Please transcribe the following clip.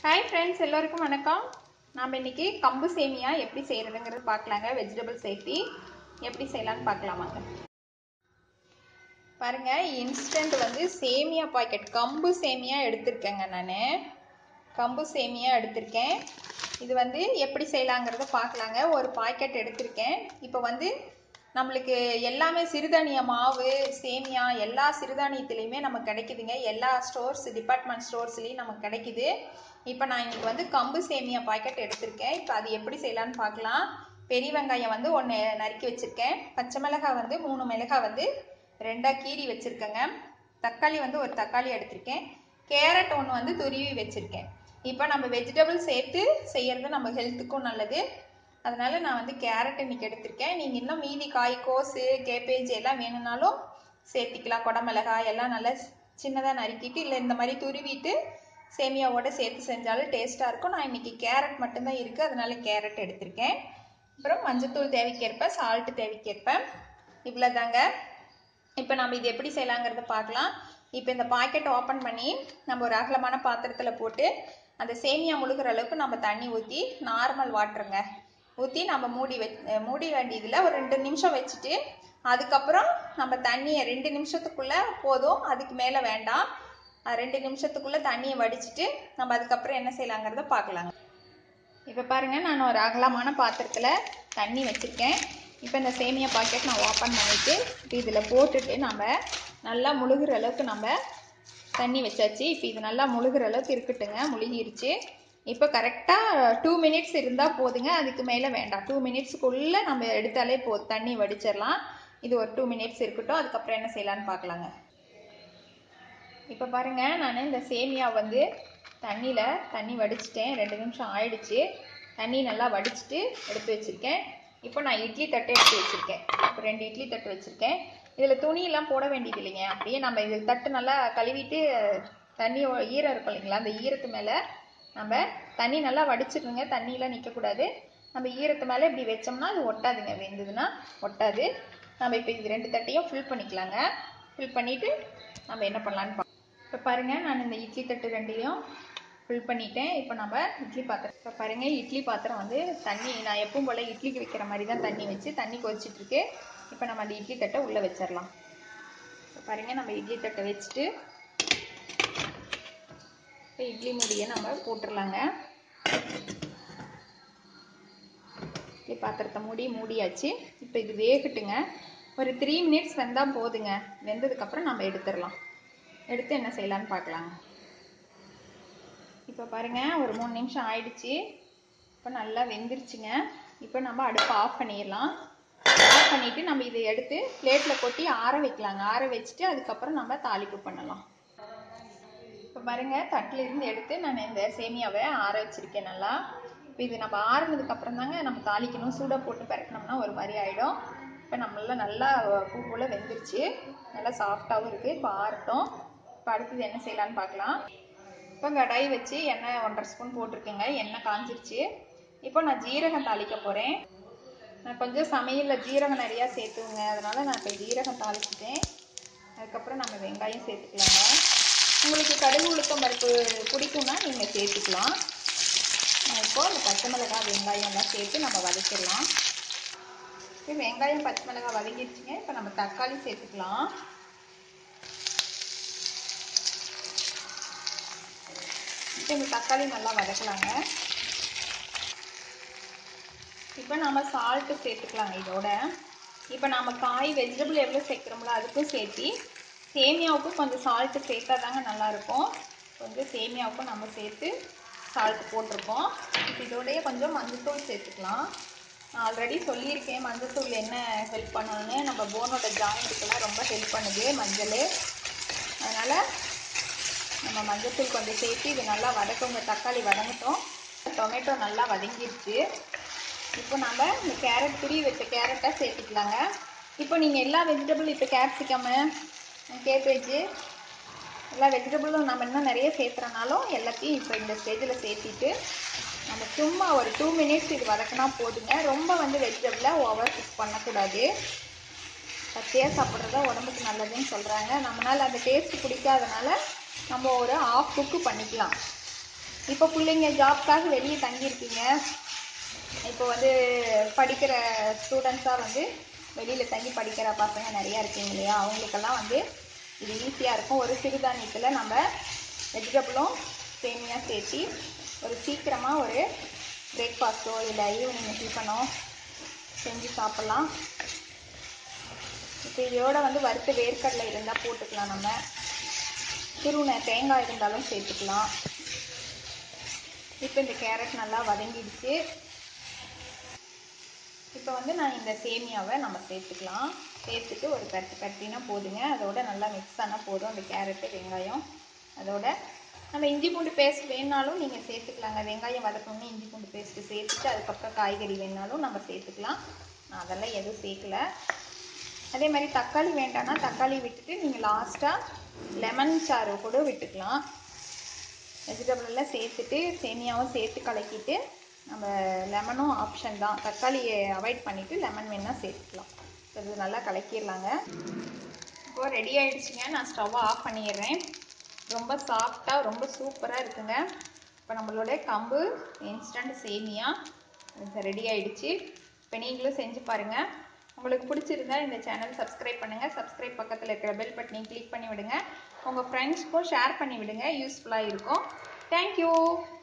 hi friends எல்லோருக்கும் வணக்கம் நாம் இன்னைக்கு கம்பு சேமியா எப்படி செய்கிறதுங்கிறது பார்க்கலாங்க வெஜிடபிள் சேர்த்தி எப்படி செய்யலாம்னு பார்க்கலாமாங்க பாருங்க இன்ஸ்டன்ட் வந்து சேமியா பாக்கெட் கம்பு சேமியா எடுத்திருக்கேங்க நான் கம்பு சேமியா எடுத்திருக்கேன் இது வந்து எப்படி செய்யலாங்கிறத பார்க்கலாங்க ஒரு பாக்கெட் எடுத்திருக்கேன் இப்போ வந்து நம்மளுக்கு எல்லாமே சிறுதானிய மாவு சேமியா எல்லா சிறுதானியத்துலேயுமே நமக்கு கிடைக்குதுங்க எல்லா ஸ்டோர்ஸ் டிபார்ட்மெண்ட் ஸ்டோர்ஸ்லேயும் நமக்கு கிடைக்குது இப்போ நான் இன்னைக்கு வந்து கம்பு சேமியா பாக்கெட் எடுத்திருக்கேன் இப்போ அது எப்படி செய்யலான்னு பார்க்கலாம் பெரிய வெங்காயம் வந்து ஒன்று நறுக்கி வச்சுருக்கேன் பச்சை மிளகாய் வந்து மூணு மிளகாய் வந்து ரெண்டாக கீறி வச்சுருக்கேங்க தக்காளி வந்து ஒரு தக்காளி எடுத்திருக்கேன் கேரட் ஒன்று வந்து துருவி வச்சுருக்கேன் இப்போ நம்ம வெஜிடபிள் சேர்த்து செய்கிறது நம்ம ஹெல்த்துக்கும் நல்லது அதனால நான் வந்து கேரட் இன்னைக்கு எடுத்திருக்கேன் நீங்கள் இன்னும் மீதி காய் கோஸு கேபேஜ் எல்லாம் வேணும்னாலும் சேர்த்திக்கலாம் குடமிளகாய் எல்லாம் நல்லா சின்னதாக நறுக்கிட்டு இல்லை இந்த மாதிரி துருவிட்டு சேமியாவோட சேர்த்து செஞ்சாலும் டேஸ்ட்டாக இருக்கும் நான் இன்னைக்கு கேரட் மட்டும்தான் இருக்குது அதனால கேரட் எடுத்திருக்கேன் அப்புறம் மஞ்சத்தூள் தேவைக்கேற்ப சால்ட்டு தேவைக்கேற்ப இவ்வளோதாங்க இப்போ நம்ம இது எப்படி செய்யலாங்கிறத பார்க்கலாம் இப்போ இந்த பாக்கெட் ஓப்பன் பண்ணி நம்ம ஒரு அகலமான பாத்திரத்தில் போட்டு அந்த சேமியா முழுகிற அளவுக்கு நம்ம தண்ணி ஊற்றி நார்மல் வாட்டருங்க ஊற்றி நம்ம மூடி வ மூடி வேண்டியதில் ஒரு ரெண்டு நிமிஷம் வச்சுட்டு அதுக்கப்புறம் நம்ம தண்ணியை ரெண்டு நிமிஷத்துக்குள்ளே போதும் அதுக்கு மேலே வேண்டாம் ரெண்டு நிமிஷத்துக்குள்ளே தண்ணியை வடிச்சிட்டு நம்ம அதுக்கப்புறம் என்ன செய்யலாங்கிறத பார்க்கலாங்க இப்போ பாருங்கள் நான் ஒரு அகலமான பாத்திரத்தில் தண்ணி வச்சுருக்கேன் இப்போ இந்த சேமியா பாக்கெட் நான் ஓப்பன் பண்ணிவிட்டு இப்போ இதில் போட்டுட்டு நம்ம நல்லா முழுகிற அளவுக்கு நம்ம தண்ணி வச்சாச்சு இப்போ இது நல்லா முழுகிற அளவுக்கு இருக்கட்டுங்க முழுகிருச்சு இப்போ கரெக்டாக டூ மினிட்ஸ் இருந்தால் போதுங்க அதுக்கு மேலே வேண்டாம் டூ மினிட்ஸுக்குள்ளே நம்ம எடுத்தாலே போதும் தண்ணி வடிச்சிடலாம் இது ஒரு டூ மினிட்ஸ் இருக்கட்டும் அதுக்கப்புறம் என்ன செய்யலான்னு பார்க்கலாங்க இப்போ பாருங்கள் நான் இந்த சேமியா வந்து தண்ணியில் தண்ணி வடிச்சிட்டேன் ரெண்டு நிமிஷம் ஆயிடுச்சு தண்ணி நல்லா வடிச்சிட்டு எடுத்து வச்சுருக்கேன் இப்போ நான் இட்லி தட்டு எடுத்து வச்சுருக்கேன் இப்போ ரெண்டு இட்லி தட்டு வச்சுருக்கேன் இதில் துணியெல்லாம் போட வேண்டியது இல்லைங்க அப்படியே நம்ம இது தட்டு நல்லா கழுவிட்டு தண்ணி ஈரம் இருக்கும் இல்லைங்களா அந்த ஈரத்து மேலே நம்ம தண்ணி நல்லா வடிச்சிருங்க தண்ணியெலாம் நிற்கக்கூடாது நம்ம ஈரத்து மேலே இப்படி வச்சோம்னா அது ஒட்டாதுங்க வெந்ததுன்னா ஒட்டாது நம்ம இப்போ இது ரெண்டு தட்டையும் ஃபில் பண்ணிக்கலாங்க ஃபில் பண்ணிவிட்டு நம்ம என்ன பண்ணலான்னு பார்க்கலாம் இப்போ பாருங்கள் நான் இந்த இட்லி தட்டு ரெண்டையும் ஃபில் பண்ணிட்டேன் இப்போ நம்ம இட்லி பாத்திரம் இப்போ பாருங்கள் இட்லி பாத்திரம் வந்து தண்ணி நான் எப்பவும் போல் இட்லிக்கு வைக்கிற மாதிரி தான் தண்ணி வச்சு தண்ணி கொதிச்சிட்ருக்கு இப்போ நம்ம அந்த இட்லி தட்டை உள்ளே வச்சிடலாம் இப்போ பாருங்கள் நம்ம இட்லி தட்டை வச்சுட்டு இப்போ இட்லி மூடியை நம்ம போட்டுடலாங்க இட்லி பாத்திரத்தை மூடி மூடியாச்சு இப்போ இது வேகட்டுங்க ஒரு த்ரீ மினிட்ஸ் வெந்தால் போதுங்க வெந்ததுக்கப்புறம் நம்ம எடுத்துடலாம் எடுத்து என்ன செய்யலான்னு பார்க்கலாங்க இப்போ பாருங்கள் ஒரு மூணு நிமிஷம் ஆயிடுச்சு இப்போ நல்லா வெந்துருச்சுங்க இப்போ நம்ம அடுப்பை ஆஃப் பண்ணிடலாம் ஆஃப் பண்ணிவிட்டு நம்ம இதை எடுத்து பிளேட்டில் கொட்டி ஆற வைக்கலாங்க ஆற வச்சுட்டு அதுக்கப்புறம் நம்ம தாளிப்பு பண்ணலாம் இப்போ பாருங்கள் தட்டில் இருந்து எடுத்து நான் இந்த சேமியாவை ஆற வச்சுருக்கேன் நல்லா இப்போ இது நம்ம ஆறுனதுக்கப்புறம் தாங்க நம்ம தாளிக்கணும் சூடாக போட்டு பரட்டினோம்னா ஒரு மாதிரி ஆகிடும் இப்போ நம்மளாம் நல்லா பூ போல் வெந்துருச்சு நல்லா சாஃப்டாகவும் இருக்குது இப்போ ஆறட்டும் இப்போ அடுத்தது என்ன செய்யலான்னு பார்க்கலாம் இப்போ கடாய் வச்சு எண்ணெய் ஒன்றரை ஸ்பூன் போட்டிருக்கேங்க எண்ணெய் காஞ்சிருச்சு இப்போ நான் ஜீரகம் தாளிக்க போகிறேன் நான் கொஞ்சம் சமையலில் ஜீரகம் நிறையா சேர்த்துங்க அதனால் நான் இப்போ ஜீரகம் தாளிச்சிட்டேன் அதுக்கப்புறம் நம்ம வெங்காயம் சேர்த்துக்கலாங்க உங்களுக்கு கடுகு உளுத்தம் பருப்பு பிடிக்கும்னா நீங்கள் சேர்த்துக்கலாம் இப்போது அந்த பச்சை மிளகாய் வெங்காயம் எல்லாம் சேர்த்து நம்ம வதக்கிடலாம் இப்போ வெங்காயம் பச்சை மிளகாய் வதங்கிடுச்சுங்க இப்போ நம்ம தக்காளி சேர்த்துக்கலாம் இப்போ இந்த தக்காளி நல்லா வதக்கலாங்க இப்போ நம்ம சால்ட்டு சேர்த்துக்கலாங்க இதோட இப்போ நம்ம காய் வெஜிடபிள் எவ்வளோ சேர்க்குறோம்ல அதுக்கும் சேர்த்தி சேமியாவுக்கும் கொஞ்சம் சால்ட்டு சேர்த்தா தாங்க நல்லாயிருக்கும் கொஞ்சம் சேமியாவுக்கும் நம்ம சேர்த்து சால்ட் போட்டிருக்கோம் இப்போ இதோடய கொஞ்சம் மஞ்சத்தூள் சேர்த்துக்கலாம் நான் ஆல்ரெடி சொல்லியிருக்கேன் மஞ்சத்தூள் என்ன ஹெல்ப் பண்ணணும்னு நம்ம போனோட ஜாயிண்ட்டுக்கெல்லாம் ரொம்ப ஹெல்ப் பண்ணுது மஞ்சள் அதனால் நம்ம மஞ்சத்தூள் கொஞ்சம் சேர்த்து இது நல்லா வதக்குங்க தக்காளி வதங்கட்டும் டொமேட்டோ நல்லா வதங்கிடுச்சு இப்போ நம்ம இந்த கேரட் துரி வச்ச கேரட்டை சேர்த்துக்கலாங்க இப்போ நீங்கள் எல்லா வெஜிடபிள் இப்போ கேப்சிகம்மு கேபேஜு எல்லா வெஜிடபிளும் நம்ம இன்னும் நிறைய சேர்த்துறனாலும் எல்லாத்தையும் இப்போ இந்த ஸ்டேஜில் சேர்த்திட்டு நம்ம சும்மா ஒரு டூ மினிட்ஸ் இது வதக்கினா போதுங்க ரொம்ப வந்து வெஜிடபிளை ஓவர் குக் பண்ணக்கூடாது பச்சையாக சாப்பிட்றதா உடம்புக்கு நல்லதுன்னு சொல்கிறாங்க நம்மளால் அந்த டேஸ்ட் பிடிக்காதனால நம்ம ஒரு ஆஃப் குக்கு பண்ணிக்கலாம் இப்போ பிள்ளைங்க ஜாப்காக வெளியே தங்கியிருக்கீங்க இப்போ வந்து படிக்கிற ஸ்டூடெண்ட்ஸாக வந்து வெளியில் தங்கி படிக்கிற பசங்க நிறையா இருக்கீங்க இல்லையா அவங்களுக்கெல்லாம் வந்து இது ஈஸியாக இருக்கும் ஒரு சிறுதானியத்தில் நம்ம வெஜிடபிளும் சேமியா சேர்த்து ஒரு சீக்கிரமாக ஒரு பிரேக்ஃபாஸ்ட்டோ இல்லை ஈவினிங் டிஃபனோ செஞ்சு சாப்பிட்லாம் இப்போ இதோட வந்து வறுத்த வேர்க்கடலை இருந்தால் போட்டுக்கலாம் நம்ம துருவின தேங்காய் இருந்தாலும் சேர்த்துக்கலாம் இப்போ இந்த கேரட் நல்லா வதங்கிடுச்சு இப்போ வந்து நான் இந்த சேமியாவை நம்ம சேர்த்துக்கலாம் சேர்த்துட்டு ஒரு கட்டு கட்டினா போதுங்க அதோட நல்லா மிக்ஸ் ஆனால் போதும் அந்த கேரட்டு வெங்காயம் அதோட நம்ம இஞ்சி பூண்டு பேஸ்ட் வேணாலும் நீங்கள் சேர்த்துக்கலாங்க வெங்காயம் வதக்கணும்னு இஞ்சி பூண்டு பேஸ்ட்டு சேர்த்துட்டு அதுக்கப்புறம் காய்கறி வேணாலும் நம்ம சேர்த்துக்கலாம் நான் அதெல்லாம் எதுவும் சேர்க்கல அதே மாதிரி தக்காளி வேண்டாம்னா தக்காளி விட்டுட்டு நீங்கள் லாஸ்ட்டாக லெமன் சாறு கூட விட்டுக்கலாம் வெஜிடபிள் எல்லாம் சேர்த்துட்டு சேமியாவும் சேர்த்து கலக்கிட்டு நம்ம லெமனும் ஆப்ஷன் தான் தக்காளியை அவாய்ட் பண்ணிவிட்டு லெமன் வேணால் சேர்த்துக்கலாம் ஸோ இது நல்லா கலக்கிடலாங்க இப்போது ரெடி ஆயிடுச்சுங்க நான் ஸ்டவ்வை ஆஃப் பண்ணிடுறேன் ரொம்ப சாஃப்டாக ரொம்ப சூப்பராக இருக்குங்க இப்போ நம்மளோட கம்பு இன்ஸ்டன்ட் சேமியா ரெடி ஆயிடுச்சு இப்போ நீங்களும் செஞ்சு பாருங்கள் உங்களுக்கு பிடிச்சிருந்தா இந்த சேனல் சப்ஸ்கிரைப் பண்ணுங்கள் சப்ஸ்கிரைப் பக்கத்தில் இருக்கிற பெல் பட்டனையும் கிளிக் பண்ணி விடுங்க உங்கள் ஃப்ரெண்ட்ஸ்க்கும் ஷேர் பண்ணி விடுங்க யூஸ்ஃபுல்லாக இருக்கும் தேங்க்யூ